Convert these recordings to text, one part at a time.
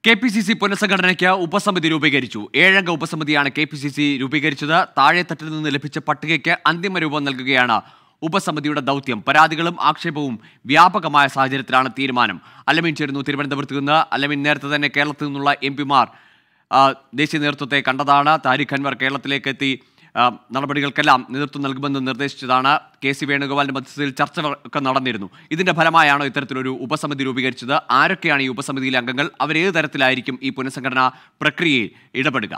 K P C C പുനഃസംഘടനയ്ക്ക് ഉപസമിതി രൂപീകരിച്ചു ഏഴംഗ ഉപസമിതിയാണ് കെ പി സി സി രൂപീകരിച്ചത് താഴെത്തട്ടിൽ നിന്ന് ലഭിച്ച പട്ടികയ്ക്ക് അന്തിമ രൂപം നൽകുകയാണ് ഉപസമിതിയുടെ ദൗത്യം പരാതികളും ആക്ഷേപവും വ്യാപകമായ സാഹചര്യത്തിലാണ് തീരുമാനം അലമീൻ ചേരുന്നു തിരുവനന്തപുരത്ത് നിന്ന് അലമീൻ നേരത്തെ തന്നെ കേരളത്തിൽ നിന്നുള്ള എം പിമാർ ദേശീയ നേതൃത്വത്തെ കണ്ടതാണ് താരിഖ് അൻവർ കേരളത്തിലേക്ക് എത്തി ആ, നടപടികൾക്കെല്ലാം നേതൃത്വം നൽകുമെന്ന് നിർദ്ദേശിച്ചതാണ് കെ സി വേണുഗോപാലിന്റെ മധ്യസ്ഥതയിൽ ചർച്ച ഒക്കെ നടന്നിരുന്നു ഇതിന്റെ ഫലമായാണോ ഇത്തരത്തിലൊരു ഉപസമിതി രൂപീകരിച്ചത് ആരൊക്കെയാണ് ഈ ഉപസമിതിയിലെ അംഗങ്ങൾ അവരേത് തരത്തിലായിരിക്കും ഈ പുനഃസംഘടനാ പ്രക്രിയയിൽ ഇടപെടുക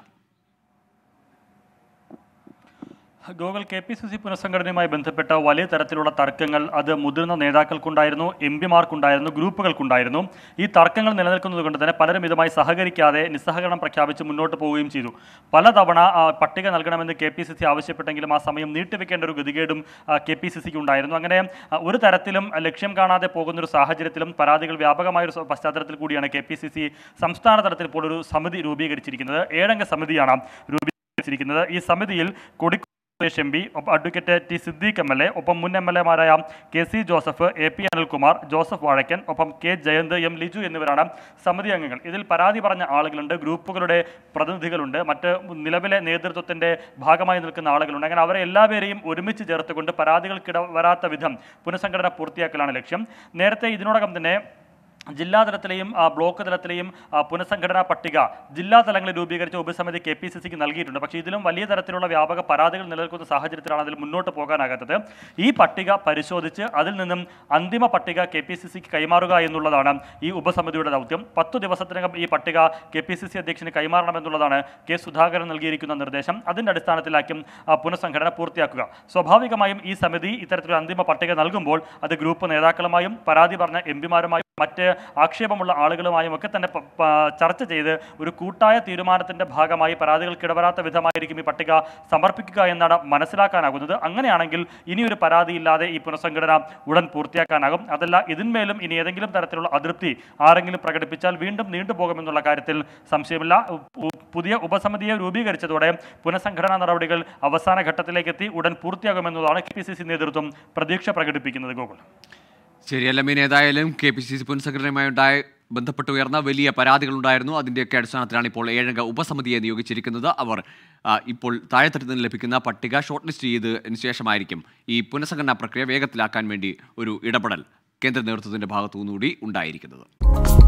Gokul K P C C പുനഃസംഘടനയുമായി ബന്ധപ്പെട്ട വലിയ തരത്തിലുള്ള തർക്കങ്ങൾ അത് മുതിർന്ന നേതാക്കൾക്കുണ്ടായിരുന്നു എം പിമാർക്കുണ്ടായിരുന്നു ഗ്രൂപ്പുകൾക്കുണ്ടായിരുന്നു ഈ തർക്കങ്ങൾ നിലനിൽക്കുന്നത് കൊണ്ട് തന്നെ പലരും ഇതുമായി സഹകരിക്കാതെ നിസ്സഹകരണം പ്രഖ്യാപിച്ച് മുന്നോട്ട് പോവുകയും ചെയ്തു പലതവണ ആ, പട്ടിക നൽകണമെന്ന് കെ പി സി സി ആവശ്യപ്പെട്ടെങ്കിലും ആ സമയം നീട്ടിവെക്കേണ്ട ഒരു ഗതികേടും കെ പി സി സിക്ക് ഉണ്ടായിരുന്നു അങ്ങനെ ആ, ഒരു തരത്തിലും ലക്ഷ്യം കാണാതെ പോകുന്ന ഒരു സാഹചര്യത്തിലും പരാതികൾ വ്യാപകമായ ഒരു സ- പശ്ചാത്തലത്തിൽ കൂടിയാണ് കെ പി സി സി സംസ്ഥാന തലത്തിൽ ഇപ്പോൾ ഒരു സമിതി രൂപീകരിച്ചിരിക്കുന്നത് ഏഴംഗ സമിതിയാണ് രൂപീകരിച്ചിരിക്കുന്നത് ഈ സമിതിയിൽ കൊടി സുരേഷ് എം പി ഒപ്പം advocate T Siddique M L A ഒപ്പം മുൻ എം എൽ എമാരായ K C Joseph A P Anilkumar Joseph Vazhakkan ഒപ്പം കെ ജയന്ത് എം ലിജു എന്നിവരാണ് സമിതി അംഗങ്ങൾ ഇതിൽ പരാതി പറഞ്ഞ ആളുകളുണ്ട് ഗ്രൂപ്പുകളുടെ പ്രതിനിധികളുണ്ട് മറ്റ് നിലവിലെ നേതൃത്വത്തിന്റെ ഭാഗമായി നിൽക്കുന്ന ആളുകളുണ്ട് അങ്ങനെ അവരെ എല്ലാവരെയും ഒരുമിച്ച് ചേർത്തുകൊണ്ട് പരാതികൾക്കിട വരാത്ത വിധം പുനഃസംഘടന പൂർത്തിയാക്കലാണ് ലക്ഷ്യം നേരത്തെ ഇതിനോടകം തന്നെ ജില്ലാ തലത്തിലെയും ആ, ബ്ലോക്ക് തലത്തിലെയും ആ, പുനഃസംഘടനാ പട്ടിക ജില്ലാ തലങ്ങളിൽ രൂപീകരിച്ച ഉപസമിതി കെ പി സി സിക്ക് നൽകിയിട്ടുണ്ട് പക്ഷേ ഇതിലും വലിയ തരത്തിലുള്ള വ്യാപക പരാതികൾ നിലനിൽക്കുന്ന സാഹചര്യത്തിലാണ് അതിൽ മുന്നോട്ട് പോകാനാകാത്തത് ഈ പട്ടിക പരിശോധിച്ച് അതിൽ നിന്നും അന്തിമ പട്ടിക കെ പി സി സിക്ക് കൈമാറുക എന്നുള്ളതാണ് ഈ ഉപസമിതിയുടെ ദൗത്യം പത്തു ദിവസത്തിനകം ഈ പട്ടിക കെ പി സി സി അധ്യക്ഷന് കൈമാറണമെന്നുള്ളതാണ് കെ സുധാകരൻ നൽകിയിരിക്കുന്ന നിർദ്ദേശം അതിൻ്റെ അടിസ്ഥാനത്തിലാക്കും ആ, പുനഃസംഘടന പൂർത്തിയാക്കുക സ്വാഭാവികമായും ഈ സമിതി ഇത്തരത്തിലൊരു അന്തിമ പട്ടിക നൽകുമ്പോൾ അത് ഗ്രൂപ്പ് നേതാക്കളുമായും പരാതി പറഞ്ഞ എം പിമാരുമായും മറ്റ് ആക്ഷേപമുള്ള ആളുകളുമായും ഒക്കെ തന്നെ പ- പ- ചർച്ച ചെയ്ത് ഒരു കൂട്ടായ തീരുമാനത്തിന്റെ ഭാഗമായി പരാതികൾക്ക് ഇടവരാത്ത വിധമായിരിക്കും ഈ പട്ടിക സമർപ്പിക്കുക എന്നാണ് മനസ്സിലാക്കാനാകുന്നത് അങ്ങനെയാണെങ്കിൽ ഇനിയൊരു പരാതിയില്ലാതെ ഈ പുനഃസംഘടന ഉടൻ പൂർത്തിയാക്കാനാകും അതല്ല ഇതിന്മേലും ഇനി ഏതെങ്കിലും തരത്തിലുള്ള അതൃപ്തി ആരെങ്കിലും പ്രകടിപ്പിച്ചാൽ വീണ്ടും നീണ്ടുപോകുമെന്നുള്ള കാര്യത്തിൽ സംശയമില്ല ഉ- ഉ- പുതിയ ഉപസമിതിയെ രൂപീകരിച്ചതോടെ പുനഃസംഘടനാ നടപടികൾ അവസാന ഘട്ടത്തിലേക്ക് എത്തി ഉടൻ പൂർത്തിയാകുമെന്നതാണ് കെ പി സി സി നേതൃത്വം പ്രതീക്ഷ പ്രകടിപ്പിക്കുന്നത് ഗോകുൽ ശരി അല്ലമീൻ ഏതായാലും കെ പി സി സി പുനഃസംഘടനയുമായി ഉണ്ടായ ബന്ധപ്പെട്ട് ഉയർന്ന വലിയ പരാതികളുണ്ടായിരുന്നു അതിൻ്റെയൊക്കെ അടിസ്ഥാനത്തിലാണ് ഇപ്പോൾ ഏഴംഗ ഉപസമിതിയെ നിയോഗിച്ചിരിക്കുന്നത് അവർ ആ, ഇപ്പോൾ താഴെത്തട്ടിൽ നിന്ന് ലഭിക്കുന്ന പട്ടിക ഷോർട്ട് ലിസ്റ്റ് ചെയ്തതിനു ശേഷമായിരിക്കും ഈ പുനഃസംഘടനാ പ്രക്രിയ വേഗത്തിലാക്കാൻ വേണ്ടി ഒരു ഇടപെടൽ കേന്ദ്ര നേതൃത്വത്തിൻ്റെ ഭാഗത്തു നിന്നുകൂടി ഉണ്ടായിരിക്കുന്നത്